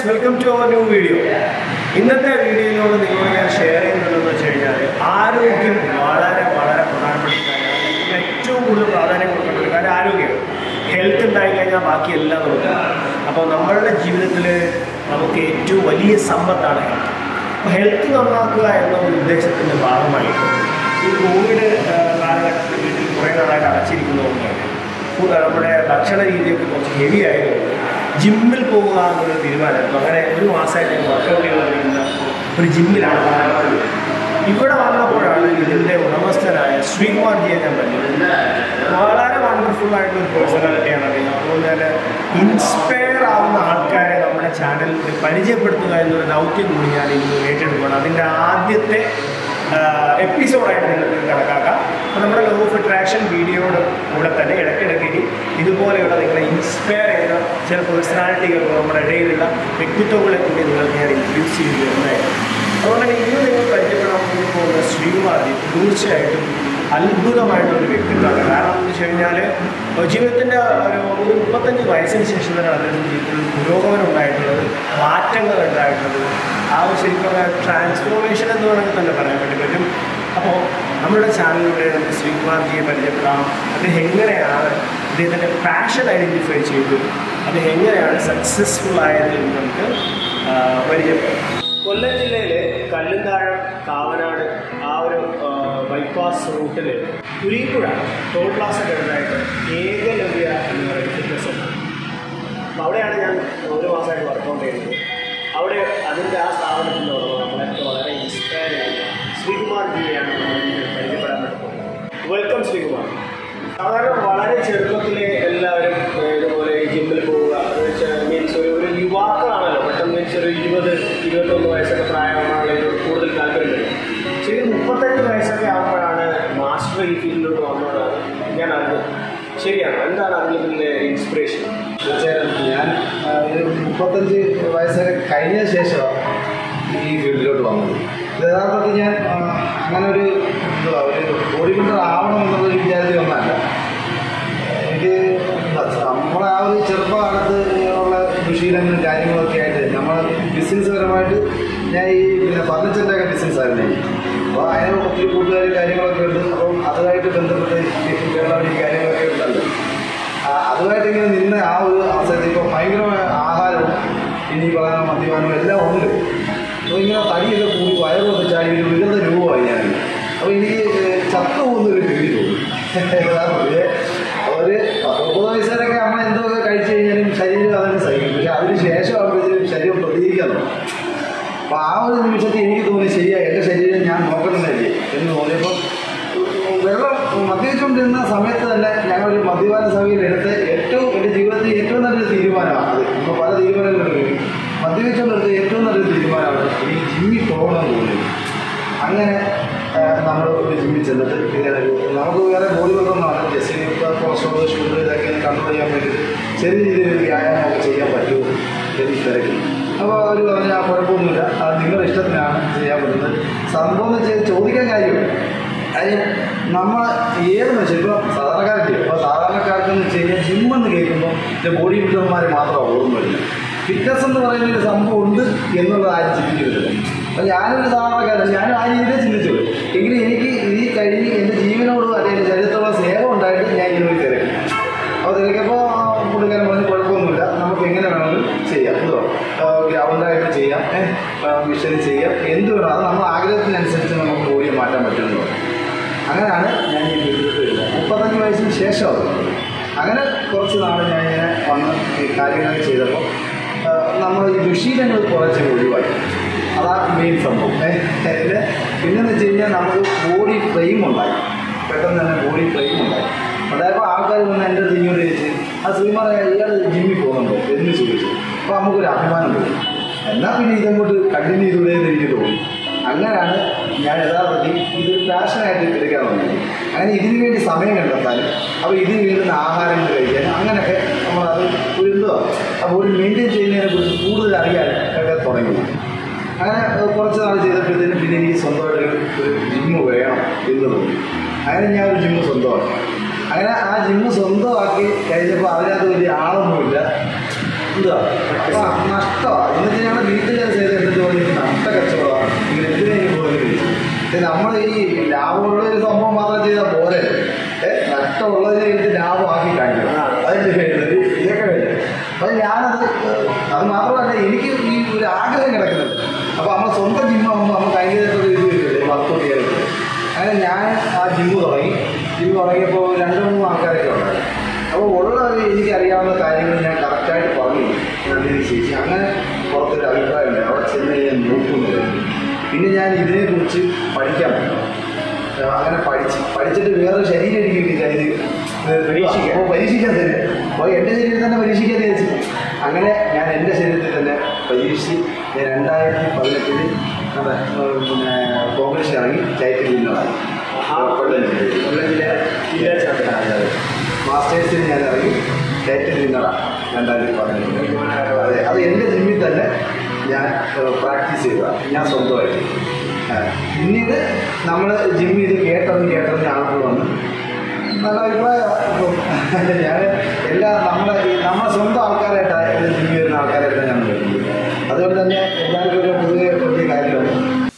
Welcome to our new video ഇന്നത്തെ വീഡിയോയിലൂടെ നിങ്ങളോട് ഞാൻ ഷെയർ ചെയ്യുന്നതെന്ന് വെച്ച് കഴിഞ്ഞാൽ ആരോഗ്യം വളരെ വളരെ പ്രധാനപ്പെട്ട ഒരു കാര്യമാണ് ഏറ്റവും കൂടുതൽ പ്രാധാന്യം കൊടുക്കേണ്ട ഒരു കാര്യം ആരോഗ്യമാണ് ഹെൽത്ത് ഉണ്ടായി കഴിഞ്ഞാൽ ബാക്കി എല്ലാം നോക്കാം അപ്പോൾ നമ്മളുടെ ജീവിതത്തിൽ നമുക്ക് ഏറ്റവും വലിയ സമ്പത്താണ് ഹെൽത്ത് അപ്പോൾ ഹെൽത്ത് നന്നാക്കുക എന്ന ഒരു ഉദ്ദേശത്തിൻ്റെ ഭാഗമായിട്ട് ഈ കോവിഡ് ആ, കാലഘട്ടത്തിൽ വീട്ടിൽ കുറേ നാളായിട്ട് അടച്ചിരിക്കുന്നതുകൊണ്ടാണ് ഫുഡ് നമ്മുടെ ഭക്ഷണ രീതിയൊക്കെ കുറച്ച് ഹെവി ആയതുകൊണ്ട് ജിമ്മിൽ പോകുക എന്നൊരു തീരുമാനമായിരുന്നു അങ്ങനെ ഒരു മാസമായിട്ട് ഞാൻ വർക്കൗട്ട് ചെയ്തുകൊണ്ടിരിക്കുന്ന ഒരു ജിമ്മിലാണ് വന്നത്. ഇവിടെ വന്നപ്പോഴാണ് ഇതിൻ്റെ ഉടമസ്ഥനായ ശ്രീകുമാർ ജിയെ ഞാൻ പറ്റുന്നത് വളരെ വണ്ടർഫുൾ ആയിട്ടുള്ള ഒരു പേഴ്സണാലിറ്റിയാണ് അദ്ദേഹം അതുകൊണ്ട് തന്നെ ഇൻസ്പയർ ആവുന്ന ആൾക്കാരെ നമ്മുടെ ചാനലിൽ പരിചയപ്പെടുത്തുക എന്നൊരു ദൗത്യം കൂടി ഞാൻ ഇന്ന് ഏറ്റെടുക്കണം അതിൻ്റെ ആദ്യത്തെ എപ്പിസോഡായിട്ട് നിങ്ങൾക്ക് കണക്കാക്കാം അപ്പോൾ നമ്മുടെ ലോ ഓഫ് അട്രാക്ഷൻ വീഡിയോയുടെ കൂടെ തന്നെ ഇടയ്ക്കിടയ്ക്ക് ഇനി ഇതുപോലെയുള്ള നിങ്ങളെ ഇൻസ്പയർ ചെയ്യുന്ന ചില പേഴ്സണാലിറ്റികൾ നമ്മുടെ ഇടയിലുള്ള വ്യക്തിത്വങ്ങളെ കൂടി നിങ്ങൾക്ക് ഞാൻ ഇൻട്രൊഡ്യൂസ് ചെയ്ത് തരുന്നതായിരിക്കും അതുകൊണ്ട് തന്നെ ഇന്ന് നിങ്ങൾ പരിചയപ്പെടാൻ വേണ്ടി പോകുന്ന ശ്രീകുമാരി തീർച്ചയായിട്ടും അത്ഭുതമായിട്ടുള്ളൊരു വ്യക്തിത്വമാണ് കാരണം എന്ന് വെച്ച് കഴിഞ്ഞാൽ ജീവിതത്തിൻ്റെ ഒരു ഒരു മുപ്പത്തഞ്ച് വയസ്സിന് ശേഷം തന്നെ അദ്ദേഹത്തിൻ്റെ ജീവിതത്തിൽ പുരോഗമനം ഉണ്ടായിട്ടുള്ളത് മാറ്റങ്ങൾ ഉണ്ടായിട്ടുള്ളത് ആ ഒരു ശരിക്കും ട്രാൻസ്ഫോർമേഷൻ എന്ന് വേണമെങ്കിൽ തന്നെ പറയാൻ വേണ്ടി പറ്റും അപ്പോൾ നമ്മുടെ ചാനലിലൂടെ നമുക്ക് ശ്രീകുമാർജിയെ പരിചയപ്പെടാം അദ്ദേഹം എങ്ങനെയാണ് അദ്ദേഹത്തിൻ്റെ പാഷൻ ഐഡൻറ്റിഫൈ ചെയ്തു അദ്ദേഹം എങ്ങനെയാണ് സക്സസ്ഫുൾ ആയത് എന്ന് നമുക്ക് ആ, പരിചയപ്പെടാം കൊല്ലം ജില്ലയിലെ കല്ലുംതാഴം കാവനാട് ആ ഒരു ആ, ബൈപ്പാസ് റൂട്ടിൽ കുരീപ്പുഴ ടോൾ പ്ലാസ കഴിഞ്ഞായിട്ട് ഏകലവ്യ എന്ന് പറയുന്ന ഫിറ്റ്നസ് ഉണ്ട് അപ്പോൾ അവിടെയാണ് ഞാൻ ഒരു മാസമായിട്ട് വർക്കൗട്ട് ചെയ്യുന്നത് അവിടെ അതിൻ്റെ ആ സ്ഥാപനത്തിൻ്റെ ഉടമ നമ്മളൊക്കെ വളരെ ഇൻസ്പയർ ചെയ്യുന്ന ശ്രീകുമാർ ജിയാണ് നമ്മൾ പരിചയപ്പെടാൻ പറ്റുന്നത് വെൽക്കം ശ്രീകുമാർ സാധാരണ വളരെ ചെറുപ്പത്തിലെ എല്ലാവരും ഏഹ്, ഇതുപോലെ ജിമ്മിൽ പോവുക എന്ന് വെച്ചാൽ മീൻസ് ഒരു ഒരു യുവാക്കളാണല്ലോ പെട്ടെന്ന് മീൻസ് ഒരു ഇരുപത് ഇരുപത്തൊന്ന് വയസ്സൊക്കെ പ്രായമുള്ള ആളുകൾ കൂടുതൽ താല്പര്യം വരും ശരി മുപ്പത്തഞ്ച് വയസ്സൊക്കെ ആകുമ്പോഴാണ് മാസ്റ്റർ ഈ ഫീൽഡിലോട്ട് വന്നതാണ് ഞാൻ അറിഞ്ഞത് ശരിയാണ് എന്താണ് അതിൻ്റെ ഇൻസ്പിറേഷൻ തീർച്ചയായും ഞാൻ ആ, ഒരു മുപ്പത്തഞ്ച് വയസ്സൊക്കെ കഴിഞ്ഞ ശേഷമാണ് ഈ ഫീൽഡിലോട്ട് വന്നത് ഇത് യഥാർത്ഥത്തിൽ ഞാൻ ആ, അങ്ങനെ ഒരു എന്തുവാ ഒരു ബോഡി ബിൽഡർ ആവണം എന്നുള്ളൊരു വിചാരത്തിൽ ഒന്നല്ല എനിക്ക് നമ്മളെ ആ ഒരു ചെറുപ്പകാലത്ത് ഉള്ള ദുശീലങ്ങളും കാര്യങ്ങളൊക്കെ ആയിട്ട് നമ്മൾ ബിസിനസ് പരമായിട്ട് ഞാൻ ഈ പിന്നെ ഫർണിച്ചറിൻ്റെ ഒക്കെ ബിസിനസ് ആയിരുന്നു എനിക്ക്. അപ്പോൾ അതിന് ഒത്തിരി കൂട്ടുകാരും കാര്യങ്ങളൊക്കെ ഉണ്ട് അപ്പം അതുമായിട്ട് ബന്ധപ്പെട്ട് ഈ കേരളം ഈ കാര്യങ്ങളൊക്കെ ഉണ്ടല്ലോ ആ, അതുമായിട്ട് ഇങ്ങനെ നിന്ന് ആ ഒരു അവസരത്തിൽ ഇപ്പോൾ ഭയങ്കരമായ ആഹാരവും ഇനി പറയുന്ന മദ്യപാനവും എല്ലാം ഉണ്ട് അപ്പോൾ ഇങ്ങനെ തടിയൊക്കെ കൂടി വയറൊക്കെ ചാടി ഒരു വികൃത രൂപമായി ഞാൻ അപ്പോൾ എനിക്ക് ചത്തു പോകുന്ന ഒരു പേടി തോന്നി യഥാർത്ഥത്തിൽ അപ്പോൾ ഒരു മുപ്പത് വയസ്സുവരെയൊക്കെ നമ്മൾ എന്തൊക്കെ കഴിച്ചു കഴിഞ്ഞാലും ശരീരം അതൊക്കെ സഹിക്കും പക്ഷെ അതിന് ശേഷം ആകുമ്പോഴത്തേക്കും ശരീരം പ്രതികരിക്കാൻ തുടങ്ങും അപ്പോൾ ആ ഒരു നിമിഷത്തിൽ എനിക്ക് തോന്നി ശരിയാ എൻ്റെ ശരീരം ഞാൻ നോക്കണമെന്നല്ലേ എന്ന് തോന്നിയപ്പോൾ വെള്ളം മദ്യപിച്ചുകൊണ്ടിരുന്ന സമയത്ത് തന്നെ ഞങ്ങളൊരു മദ്യപാന സഭയിൽ എടുത്ത് ഏറ്റവും എൻ്റെ ജീവിതത്തിൽ ഏറ്റവും നല്ലൊരു തീരുമാനമാണ് അത് ഇപ്പോൾ പല തീരുമാനങ്ങളും മദ്യപിച്ചുകൊണ്ടെടുത്ത ഏറ്റവും നല്ലൊരു തീരുമാനമാണ് ഈ ജിമ്മിൽ പോകണമെന്ന് തോന്നി അങ്ങനെ നമ്മൾ ഒരു ജിമ്മിൽ ചെന്നിട്ട് ഇങ്ങനെ ഒരു നമുക്ക് വേറെ ബോഡി വർക്കൊന്നുമാണ് ജസ്റ്റ് ഇപ്പോൾ കൊളസ്ട്രോൾ ഷുഗർ ഇതൊക്കെ ഒന്ന് കൺട്രോൾ ചെയ്യാൻ വേണ്ടിയിട്ട് ചെറിയ രീതിയിൽ ഒരു വ്യായാമമൊക്കെ ചെയ്യാൻ പറ്റുമോ എന്ന് തിരക്കി അപ്പോൾ അവർ പറഞ്ഞ ആ കുഴപ്പമൊന്നുമില്ല അത് നിങ്ങളുടെ ഇഷ്ടത്തിനാണ് ചെയ്യാൻ പറ്റുന്നത് സംഭവം എന്ന് വെച്ചാൽ ചോദിക്കാൻ കാര്യമില്ല കാര്യം നമ്മൾ ഏത് മനുഷ്യൻ ഇപ്പോൾ സാധാരണക്കാർക്ക് ഇപ്പോൾ സാധാരണക്കാർക്ക് എന്ന് വെച്ച് കഴിഞ്ഞാൽ ജിം എന്ന് കേൾക്കുമ്പോൾ ഇത് ബോഡി ബിൽഡർമാർ മാത്രമാണ് ഓർമ്മ വരുന്നത് ഫിറ്റ്നസ് എന്ന് പറയുന്ന ഒരു സംഭവം ഉണ്ട് എന്നുള്ളത് ആരും ചിന്തിക്കുന്നില്ല അപ്പോൾ ഞാനൊരു സാധാരണക്കാരൻ ഞാനും ആ രീതിയിലേ ചിന്തിച്ചുള്ളൂ എങ്കിലും എനിക്ക് ഈ കഴിഞ്ഞ് എൻ്റെ ജീവനോട് അല്ലെങ്കിൽ ശരീരത്തോളം സ്നേഹം ഉണ്ടായിട്ട് ഞാൻ ഇതിന് പോയി തിരക്കി അപ്പോൾ തിരക്കിയപ്പോൾ പുള്ളിക്കാരൻ പറഞ്ഞ് കുഴപ്പമൊന്നുമില്ല നമുക്ക് എങ്ങനെ വേണമെങ്കിലും ചെയ്യാം എന്തോ ഗ്രൗണ്ടായിട്ട് ചെയ്യാം മിഷനിൽ ചെയ്യാം എന്ത് വേണം അത് നമ്മൾ ആഗ്രഹത്തിനനുസരിച്ച് നമുക്ക് ബോഡിയെ മാറ്റാൻ പറ്റുമെന്ന് പറഞ്ഞു അങ്ങനെയാണ് ഞാൻ ഈ ഫീൽഡിലേക്ക് വരുന്നത് മുപ്പത്തഞ്ച് വയസ്സിന് ശേഷം അങ്ങനെ കുറച്ച് നാൾ ഞാൻ ഇങ്ങനെ വന്ന് ഈ കാര്യങ്ങളൊക്കെ ചെയ്തപ്പോൾ നമ്മൾ ഈ ദുശീലങ്ങൾ കുറച്ച് ഒഴിവായി അതാണ് മെയിൻ സംഭവം ഏ, പിന്നെ പിന്നെന്ന് വെച്ച് കഴിഞ്ഞാൽ നമുക്ക് ബോഡി ഫ്രെയിം ഉണ്ടായി പെട്ടെന്ന് തന്നെ ബോഡി ഫ്രെയിം ഉണ്ടായി അതായപ്പോൾ ആൾക്കാർ വന്ന് എൻ്റെ അടുത്ത് ഇങ്ങോട്ട് ചോദിച്ച് ആ ശ്രീമാരെ ഇയാൾ ജിമ്മിൽ പോകുന്നുണ്ടോ എന്ന് ചോദിച്ചു അപ്പോൾ നമുക്കൊരു അഭിമാനം തോന്നി എന്നാൽ പിന്നെ ഇതങ്ങോട്ട് കണ്ടിന്യൂ ചെയ്തൂടെ എന്ന് എനിക്ക് തോന്നി അങ്ങനെയാണ് ഞാൻ യഥാർത്ഥത്തിൽ ഇതൊരു പാഷനായിട്ട് എടുക്കാൻ തുടങ്ങിയത് അങ്ങനെ ഇതിനു വേണ്ടി സമയം കണ്ടെത്താനും അപ്പോൾ ഇതിന് വേണ്ടുന്ന ആഹാരങ്ങൾ കഴിക്കാനും അങ്ങനെയൊക്കെ നമ്മളത് ഒരു എന്തുവാ ആ ബോഡി മെയിൻറ്റെയിൻ ചെയ്യുന്നതിനെ കുറിച്ച് കൂടുതൽ അറിയാൻ ഒക്കെ തുടങ്ങി അങ്ങനെ ഏഹ്, കുറച്ച് നാൾ ചെയ്തപ്പോഴത്തേനും പിന്നെ എനിക്ക് സ്വന്തമായിട്ട് ഒരു ഒരു ജിമ്മ് വേണം എന്ന് തോന്നി അങ്ങനെ ഞാൻ ഒരു ജിമ്മ് സ്വന്തമാക്കി അങ്ങനെ ആ ജിമ്മ് സ്വന്തമാക്കി കഴിഞ്ഞപ്പോൾ അതിനകത്ത് വലിയ ആളൊന്നുമില്ല എന്തുവാ അപ്പൊ നഷ്ടമാണ് എന്നിട്ട് ഞങ്ങൾ വീട്ടിൽ ചെയ്ത് എന്ത് ജോലി നഷ്ട കച്ചവടമാണ് നിങ്ങൾ എന്തിനാ ഈ ജോലി ഇത് നമ്മൾ ഈ ലാഭമുള്ള ഒരു സംഭവം മാത്രം ചെയ്താൽ പോരെ ഏ, നഷ്ടമുള്ളതിനെ എടുത്ത് ലാഭമാക്കി കാണിക്കണം അതിന് വേണ്ടത് ഇതൊക്കെ വേണ്ടത് അപ്പം ഞാനത് ഏഹ്, അത് മാത്രമല്ല എനിക്ക് ഈ ഒരു ആഗ്രഹം കിടക്കുന്നുണ്ട് അപ്പോൾ നമ്മൾ സ്വന്തം ജിമ്മാകുമ്പോൾ നമുക്ക് അതിൻ്റേതായിട്ടുള്ള ഇത് വരില്ലേ വർക്കൗട്ട് ചെയ്യാൻ പറ്റും അങ്ങനെ ഞാൻ ആ ജിമ്മ് തുടങ്ങി ജിമ്മ് തുടങ്ങിയപ്പോൾ രണ്ട് മൂന്ന് ആൾക്കാരൊക്കെ ഉണ്ടായിരുന്നു അപ്പോൾ ഉള്ള എനിക്ക് അറിയാവുന്ന കാര്യങ്ങൾ ഞാൻ കറക്റ്റായിട്ട് പറഞ്ഞു നന്ദിനി ചേച്ചി അങ്ങനെ പുറത്തൊരു അഭിപ്രായമില്ല അവിടെ ചെന്ന് ഞാൻ നോക്കുന്നില്ല പിന്നെ ഞാൻ ഇതിനെക്കുറിച്ച് പഠിക്കാൻ പറ്റും അങ്ങനെ പഠിച്ച് പഠിച്ചിട്ട് വേറെ ശരീരം എനിക്ക് കിട്ടില്ല ഇത് പരീക്ഷിക്കാം അപ്പോൾ പരീക്ഷിക്കാൻ തന്നെ അപ്പോൾ എൻ്റെ ശരീരം തന്നെ പരീക്ഷിക്കാൻ വിചാരിച്ചു അങ്ങനെ ഞാൻ എൻ്റെ ശരീരത്തിൽ തന്നെ പരീക്ഷിച്ച് ഞാൻ രണ്ടായിരത്തി പതിനെട്ടിൽ നമ്മുടെ ഏഹ്, പിന്നെ കോൺഗ്രസ് ഇറങ്ങി ചൈറ്റിൽ നിന്നതാണ് കൊല്ലം ജില്ലയിൽ. കൊല്ലം ജില്ല ജില്ലാ ചാമ്പ്യൻ മാസ്റ്റേഴ്സിൽ ഞാൻ ഇറങ്ങി ഡേറ്റിൽ നിന്നതാണ് രണ്ടായിരത്തി പതിനെട്ട് അതെ അത് എൻ്റെ ജിമ്മിൽ തന്നെ ഞാൻ പ്രാക്ടീസ് ചെയ്തതാണ് ഞാൻ സ്വന്തമായിട്ട് ആ, പിന്നീട് നമ്മൾ ജിമ്മിൽ ഇത് കേട്ടതും കേട്ടതും ആളുകൾ വന്ന് നല്ല അഭിപ്രായമാണ് ഇപ്പം ഞാൻ എല്ലാ നമ്മളെ ഈ നമ്മളെ സ്വന്തം ആൾക്കാരായിട്ടാണ് ജിമ്മിൽ വരുന്ന ആൾക്കാരായിട്ടാണ് ഞാൻ വരുന്നത് അതുകൊണ്ട് തന്നെ എല്ലാവർക്കും ഒരു പൊതുവെ വലിയ കാര്യമാണ്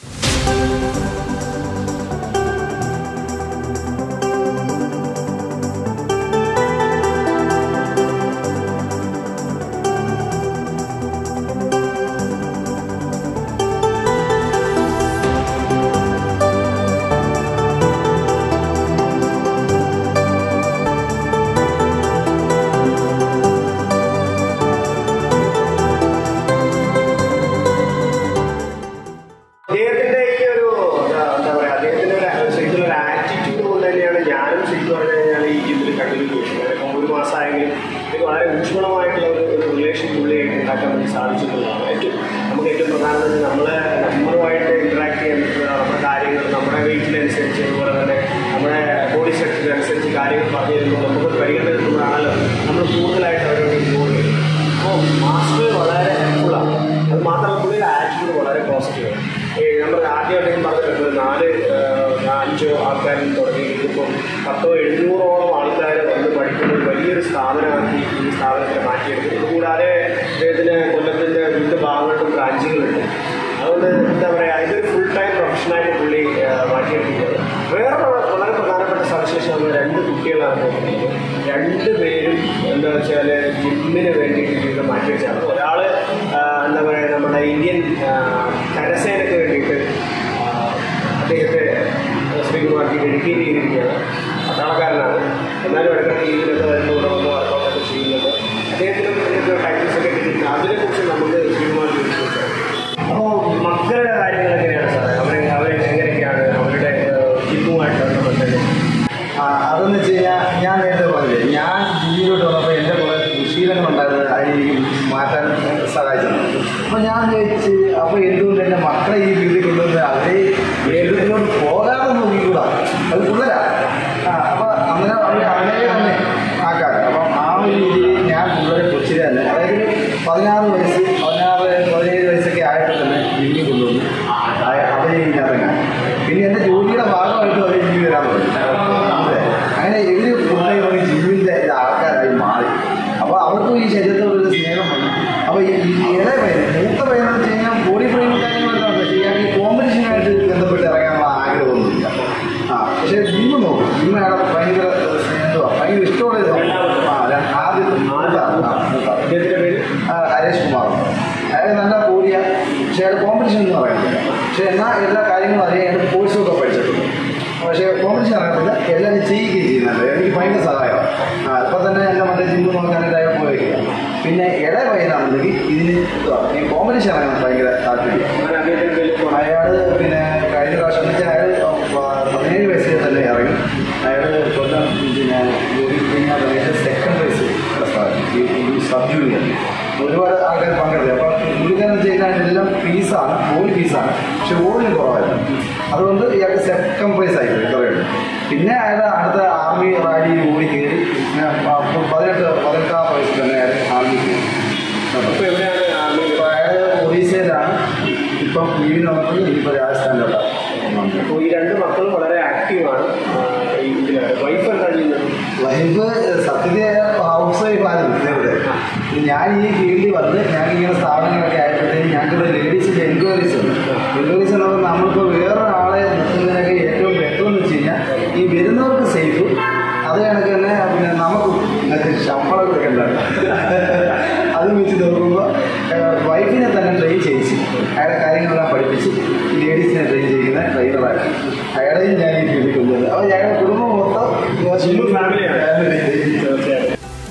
അദ്ദേഹത്തിന്റെ ഈ ഒരു എന്താ എന്താ പറയാ അദ്ദേഹത്തിന്റെ ഒരു ശരിക്കും ഒരു ആറ്റിറ്റ്യൂഡ് കൊണ്ട് തന്നെയാണ് ഞാനും ശരിക്കും പറഞ്ഞു കഴിഞ്ഞാൽ ഈ ജിമ്മിൽ കണ്ടിന്യൂ ചെയ്യുന്നത് ഇപ്പം ഒരു മാസമായെങ്കിലും എനിക്ക് വളരെ ഊഷ്മളമായിട്ടുള്ള ഒരു ഒരു റിലേഷൻ പുള്ളിയായിട്ട് ഉണ്ടാക്കാൻ വേണ്ടി സാധിച്ചിട്ടുള്ളതാണ് ഏറ്റവും നമുക്ക് ഏറ്റവും പ്രധാനപ്പെട്ട നമ്മളെ നമ്മളുമായിട്ട് ഇന്ററാക്ട് ചെയ്യാൻ പറ്റുന്ന നമ്മുടെ കാര്യങ്ങൾ നമ്മുടെ വെയിറ്റിനനുസരിച്ച് അതുപോലെ തന്നെ നമ്മുടെ ബോഡി സ്ട്രക്ചറിനനുസരിച്ച് കാര്യങ്ങൾ പറഞ്ഞു തരുമ്പോൾ നമുക്ക് പരിഗണന കിട്ടുമ്പോഴാണല്ലോ നമ്മൾ കൂടുതലായിട്ട് അവരോട് ഇൻവോൾവ് ചെയ്യുന്നത് അപ്പോൾ മാസ്റ്റർ വളരെ ഹെൽപ്ഫുള്ളാണ് അത് മാത്രമല്ല പുള്ളിയുടെ ആറ്റിറ്റ്യൂഡ് വളരെ പോസിറ്റീവ് നമ്മൾ ആദ്യം അദ്ദേഹം പറഞ്ഞിട്ടുണ്ട് നാല് ആ, അഞ്ചോ ആൾക്കാരിൽ തുടങ്ങി ഇതിപ്പം പത്തോ എഴുന്നൂറോളം ആൾക്കാർ വന്ന് പഠിക്കുന്ന ഒരു വലിയൊരു സ്ഥാപനമാക്കി ഈ സ്ഥാപനത്തെ മാറ്റിയെടുത്തു ഇതുകൂടാതെ അദ്ദേഹത്തിന് കൊല്ലത്തിൻ്റെ വിവിധ ഭാഗങ്ങളിലും ബ്രാഞ്ചുകളുണ്ട് അതുകൊണ്ട് എന്താ പറയുക ഇതൊരു ഫുൾ ടൈം പ്രൊഫഷനായിട്ട് പുള്ളി ആ, മാറ്റിയെടുക്കുന്നത് വേറെ വളരെ വളരെ പ്രധാനപ്പെട്ട സവിശേഷത നമ്മൾ രണ്ട് കുട്ടികളാണ് നോക്കുന്നത് രണ്ട് പേരും എന്താ വെച്ചാൽ ജിമ്മിന് വേണ്ടിയിട്ട് ജീവിതം മാറ്റി വെച്ചാണ് ഒരാൾ എന്താ പറയുക നമ്മുടെ ഇന്ത്യൻ ആ, കരസേനയ്ക്ക് വേണ്ടിയിട്ട് ആ, അദ്ദേഹത്തെ ശ്രീകുമാർക്ക് ഡെഡിക്കേറ്റ് ചെയ്തിരിക്കുകയാണ് പട്ടാളക്കാരനാണ് എന്നാലും ഇടയ്ക്കിടെ ഇതിലൊക്കെ വരുന്ന കൂടെ വന്ന് വർക്കൗട്ടൊക്കെ ചെയ്യുന്നത് അദ്ദേഹത്തിനും ഇതിൻ്റെ ടൈറ്റിൽസ് ഒക്കെ കിട്ടിയിട്ടുണ്ട് അതിനെക്കുറിച്ച് നമുക്ക് ശ്രീകുമാർ ചോദിച്ചു അപ്പോൾ മക്കളുടെ കാര്യങ്ങൾ എങ്ങനെയാണ് സാറേ അവരെ അവർ എങ്ങനെയൊക്കെയാണ് അവരുടെ ജിമ്മുമായിട്ടുള്ള ബന്ധം ആ, അതെന്ന് വെച്ച് കഴിഞ്ഞാൽ ഞാൻ നേരത്തെ പറഞ്ഞില്ലേ ഞാൻ ജിമ്മിലോട്ട് വന്നപ്പോൾ എൻ്റെ കുറേ ദുശീലങ്ങളുണ്ടായിരുന്നു അതിനെനിക്ക് മാറ്റാൻ സഹായിച്ചത് അപ്പോൾ ഞാൻ ചോദിച്ച് അപ്പോൾ എന്തുകൊണ്ട് എൻ്റെ മക്കളെ ഈ വീട്ടിൽ കൊണ്ടുവന്ന് അവരെ വീട്ടിലോട്ട് പോകാതെ നോക്കിക്കൂടാ അത് പിള്ളേരാ ആ അപ്പോൾ അങ്ങനെ അവർ അവനെ തന്നെ ആക്കാൻ അപ്പം ആ ഒരു രീതിയിൽ ഞാൻ പിള്ളേരെ കൊച്ചിലെ തന്നെ അതായത് ഒരു പതിനാറ് വയസ്സ് പതിനാറ് പതിനേഴ് വയസ്സൊക്കെ ആയപ്പോൾ തന്നെ ജിമ്മിൽ കൊണ്ടുവന്നു അഭിനയിക്കാതെ പിന്നെ എൻ്റെ ജോലിയുടെ ഭാഗമായിട്ട് അവർ ജിമ്മിൽ വരാൻ തുടങ്ങി അതെ. അങ്ങനെ ഇവര് കൂടുതൽ ജിമ്മിൻ്റെ ആൾക്കാരായി മാറി അപ്പോൾ അവർക്കും ഈ ശരീരത്തോടൊരു സ്നേഹം വന്നു അപ്പോൾ ഈ ഈ ഇളയ പയ്യൻ മൂത്ത പയ്യനെന്ന് വെച്ച് കഴിഞ്ഞാൽ ബോഡി ഫ്രെയിമും കാര്യങ്ങളൊക്കെ ഉണ്ട് പക്ഷേ ഇയാൾക്ക് ഈ കോമ്പറ്റീഷനായിട്ട് ബന്ധപ്പെട്ട് ഇറങ്ങാനുള്ള ആഗ്രഹമൊന്നുമില്ല ആ പക്ഷേ ജിമ്മ് നോക്കും ജിമ്മ് അയാളെ ഭയങ്കര സ്നേഹമാണ് ഭയങ്കര ഇഷ്ടമുള്ള ഒരു സംഭവം. ആ ര- ആദ്യം മൂത്താണ്. ആ, മൂത്താണ്. അദ്ദേഹത്തിൻ്റെ പേര് ആ, ഹരീഷ് കുമാർ അയാൾ നല്ല ബോഡിയാണ് പക്ഷേ അയാൾ കോമ്പറ്റീഷൻ ഒന്നും അറിയത്തില്ല പക്ഷേ എന്നാൽ എല്ലാ കാര്യങ്ങളും അറിയാൻ അയാൾ കോഴ്സൊക്കെ പഠിച്ചിട്ടുണ്ട് പക്ഷേ കോമ്പറ്റീഷൻ അറിയത്തില്ല എല്ലാം ചെയ്യുകയും ചെയ്യുന്നുണ്ട് എനിക്ക് ഭയങ്കര സഹായമാണ് ആ ഇപ്പം തന്നെ എൻ്റെ മറ്റേ ജിമ്മ് നോക്കാനായിട്ട് അയാൾ പോയിരിക്കുക പിന്നെ ഇടയ പയ്യനാണെന്നുണ്ടെങ്കിൽ ഇതിന് എന്തുവാ, ഈ കോമ്പറ്റീഷൻ ഇറങ്ങാൻ ഭയങ്കര താല്പര്യം അങ്ങനെ അദ്ദേഹത്തിൻ്റെ പേര് അയാൾ പിന്നെ കഴിഞ്ഞ പ്രാവശ്യം എന്ന് വെച്ചാൽ അയാൾ പതിനേഴ് വയസ്സിൽ തന്നെ ഇറങ്ങി അയാൾ കൊല്ലം പിന്നെ ജോലി കഴിഞ്ഞാൽ സെക്കൻഡ് വയസ്സ് ഈ സബ് ജൂനിയർ ഒരുപാട് ആൾക്കാർ പങ്കെടുത്തു അപ്പം പുള്ളിക്കാരെന്ന് വെച്ച് കഴിഞ്ഞാൽ എല്ലാം ഫീസാണ് ബോഡി ഫീസാണ് പക്ഷെ ഓടിന് കുറവായിരുന്നു അതുകൊണ്ട് ഇയാൾക്ക് സെക്കൻഡ് പ്രൈസ് ആയി ഇത്രയുണ്ട് പിന്നെ അയാൾ അടുത്ത ആർമി റാലി ഓടി കയറി പിന്നെ പ- പതിനെട്ട് പതിനെട്ടാം വയസ്സിൽ തന്നെ അയാൾ ആർമി കയറി ഇപ്പോൾ എവിടെയാണ് ആർമി ഇപ്പോൾ അയാൾ ഒറീസയിലാണ് ഇപ്പം ലീവിന് വന്നത് ഇനിയിപ്പോൾ രാജസ്ഥാനിലോട്ടാണ് അപ്പോൾ ഈ രണ്ട് മക്കളും വളരെ ആക്റ്റീവാണ് ഈ ഇതിലാണ് വൈഫ് എന്താ ചെയ്യുന്നത് വൈഫ് സത്യത്തെ ഹൗസ് വൈഫ് ആയിരുന്നു നേരത്തെ ഞാൻ ഈ ഫീൽഡിൽ വന്ന് ഞങ്ങൾക്ക് ഇങ്ങനെ സ്ഥാപനങ്ങളൊക്കെ ആയപ്പോഴത്തേക്കും ഞങ്ങൾക്ക് ലേഡീസിൻ്റെ എൻക്വയറീസ് ഉണ്ട് എൻക്വയറീസ് എന്ന് പറഞ്ഞാൽ നമ്മളിപ്പോൾ വേറൊരാളെ നിർത്തുന്നതിനൊക്കെ ഏറ്റവും ബെറ്റർ എന്ന് വെച്ച് കഴിഞ്ഞാൽ ഈ വരുന്നവർക്ക് സേഫ് അത് കണക്ക് തന്നെ പിന്നെ നമുക്ക് ശമ്പളം കൊടുക്കണ്ട അത് വെച്ച് നോക്കുമ്പോൾ വൈഫിനെ തന്നെ ട്രെയിൻ ചെയ്യിച്ച് അയാളുടെ കാര്യങ്ങളെല്ലാം പഠിപ്പിച്ച് ഈ ലേഡീസിനെ ട്രെയിൻ ചെയ്യുന്ന ട്രെയിനറാക്കി അയാളെയും ഞാൻ ഈ ഫീൽഡിൽ കൊണ്ടുവന്നത് അപ്പോൾ ഞങ്ങളുടെ കുടുംബം മൊത്തം Full family ആണ്. family. തീർച്ചയായിട്ടും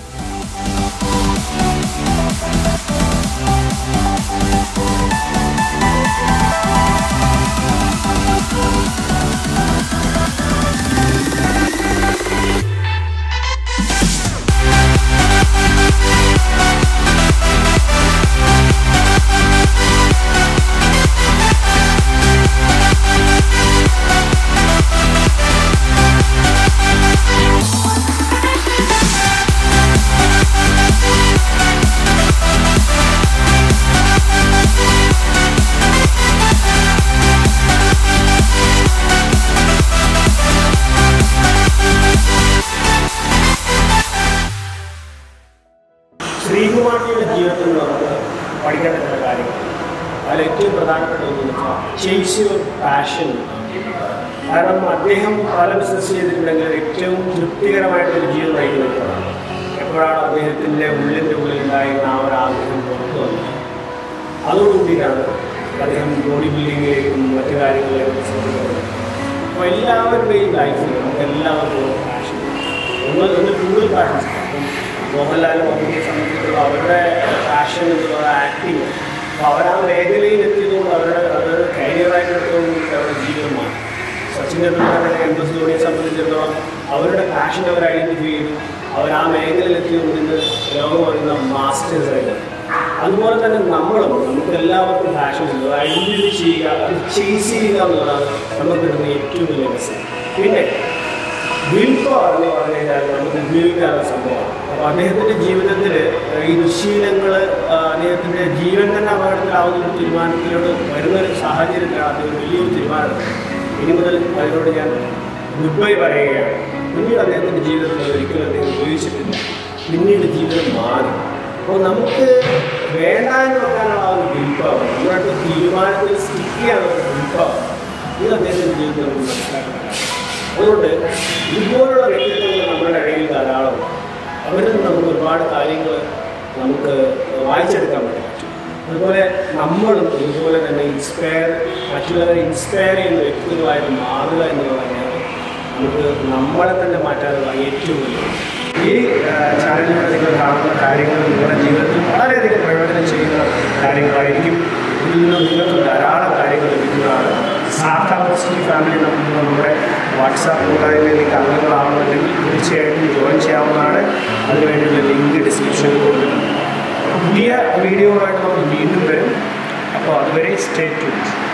ശ്രീകുമാറിയുടെ ജീവിതത്തിൽ നമുക്ക് പഠിക്കേണ്ട ചില കാര്യങ്ങൾ അതിൽ ഏറ്റവും പ്രധാനപ്പെട്ട ഒന്നെന്ന് വെച്ചാൽ ചേസ് യുവർ പാഷൻ കാരണം അദ്ദേഹം പല ബിസിനസ് ചെയ്തിട്ടുണ്ടെങ്കിൽ ഏറ്റവും തൃപ്തികരമായിട്ടൊരു ജീവിതം നയിക്കുന്ന വ്യക്തിയാണ് എപ്പോഴാണ് അദ്ദേഹത്തിൻ്റെ ഉള്ളിൻ്റെ ഉള്ളിലുണ്ടായിരുന്ന ആ ഒരു ആഗ്രഹം പുറത്തു വന്നത് അതോടുകൂടിയാണ് അദ്ദേഹം ബോഡി ബിൽഡിങ്ങിലേക്കും മറ്റു കാര്യങ്ങളിലേക്കും ശ്രദ്ധിക്കുന്നത് അപ്പോൾ എല്ലാവരുടെയും ലൈഫിൽ നമുക്ക് എല്ലാവർക്കും പാഷൻ ഒന്ന് ഒന്ന് കൂടുതൽ പാഷൻസ് അപ്പം മോഹൻലാലും മമ്മൂട്ടിയെ സംബന്ധിച്ചിടത്തോളം അവരുടെ പാഷൻ എന്ന് പറയുന്നത് ആക്ടിങ് അപ്പോൾ അവർ ആ മേഖലയിൽ എത്തിയതുകൊണ്ട് അവരുടെ അവരുടെ കരിയറായിട്ട് എടുത്തുകൊണ്ട് അവരുടെ ജീവിതമാണ് സച്ചിൻ ടെണ്ടുൽക്കറിനെ എം എസ് ധോണിയെ സംബന്ധിച്ചിടത്തോളം അവരുടെ പാഷൻ അവർ ഐഡൻറ്റിഫൈ ചെയ്തു അവർ ആ മേഖലയിൽ എത്തിയതുകൊണ്ട് ഇന്ന് ലോകം പറയുന്ന മാസ്റ്റേഴ്സ് ആയിട്ട് അതുപോലെ തന്നെ നമ്മളും നമുക്ക് എല്ലാവർക്കും പാഷൻസ് ഉണ്ട് ഐഡൻറ്റിഫൈ ചെയ്യുക അത് ചേസ് ചെയ്യുക എന്നുള്ളതാണ് നമുക്ക് കിട്ടുന്ന ഏറ്റവും വലിയ മെസ്സേജ് പിന്നെ വിൽ പവർ എന്ന് പറഞ്ഞു കഴിഞ്ഞാൽ നമുക്ക് ഉപയോഗിക്കാനുള്ള സംഭവമാണ് അപ്പോൾ അദ്ദേഹത്തിൻ്റെ ജീവിതത്തിൽ ഈ ദുശീലങ്ങൾ അദ്ദേഹത്തിൻ്റെ ജീവൻ തന്നെ അപകടത്തിലാവുന്ന ഒരു തീരുമാനത്തിലോട് വരുന്ന ഒരു സാഹചര്യത്തിലാണ് അദ്ദേഹം വലിയൊരു തീരുമാനം ഇനി മുതൽ അതിനോട് ഞാൻ ഗുഡ് ബൈ പറയുകയാണ് പിന്നീട് അദ്ദേഹത്തിൻ്റെ ജീവിതത്തിൽ ഒരിക്കലും അദ്ദേഹം ഉപയോഗിച്ചിട്ടില്ല പിന്നീട് ജീവിതം മാറി അപ്പോൾ നമുക്ക് വേണ്ട എന്ന് വെക്കാനുള്ള ആ ഒരു വിൽ പവർ നമ്മുടെ അടുത്ത് തീരുമാനത്തിൽ സ്റ്റിക്ക് ചെയ്യാനുള്ള ഒരു വിൽ പവർ ഇത് അദ്ദേഹത്തിൻ്റെ ജീവിതത്തിൽ നമുക്ക് മനസ്സിലാക്കാൻ അതുകൊണ്ട് ഇതുപോലുള്ള വ്യക്തിത്വങ്ങൾ നമ്മുടെ ഇടയിൽ ധാരാളം അവരിൽ നിന്ന് നമുക്ക് ഒരുപാട് കാര്യങ്ങൾ നമുക്ക് വായിച്ചെടുക്കാൻ വേണ്ടി പറ്റും അതുപോലെ നമ്മളും ഇതുപോലെ തന്നെ ഇൻസ്പയർ മറ്റുള്ളവരെ ഇൻസ്പയർ ചെയ്യുന്ന വ്യക്തികളായിട്ട് മാറുക എന്നുള്ളത് തന്നെയാണ് നമുക്ക് നമ്മളെ തന്നെ മാറ്റാനുള്ള ഏറ്റവും വലിയ ഈ ചാനലിലൂടെ നിങ്ങൾ കാണുന്ന കാര്യങ്ങൾ നിങ്ങളുടെ ജീവിതത്തിൽ വളരെയധികം പ്രയോജനം ചെയ്യുന്ന കാര്യങ്ങളായിരിക്കും ഇതിൽ നിന്ന് നിങ്ങൾക്ക് ധാരാളം കാര്യങ്ങൾ ലഭിക്കുന്നതാണ് സാർത്ഥ പോസിറ്റീവ് ഫാമിലി നമുക്ക് നമ്മുടെ വാട്സാപ്പ് കൂട്ടായ്മയിലേക്ക് അംഗങ്ങളാവുന്നുണ്ടെങ്കിൽ തീർച്ചയായിട്ടും ജോയിൻ ചെയ്യാവുന്നതാണ് അതിനുവേണ്ടിയുള്ള ലിങ്ക് ഡിസ്ക്രിപ്ഷനിൽ കൊടുത്തിട്ടുണ്ട് അപ്പോൾ പുതിയ വീഡിയോകളായിട്ട് നമ്മൾ വീണ്ടും വരും അപ്പോൾ അതുവരെ സ്റ്റേ ട്യൂൺസ്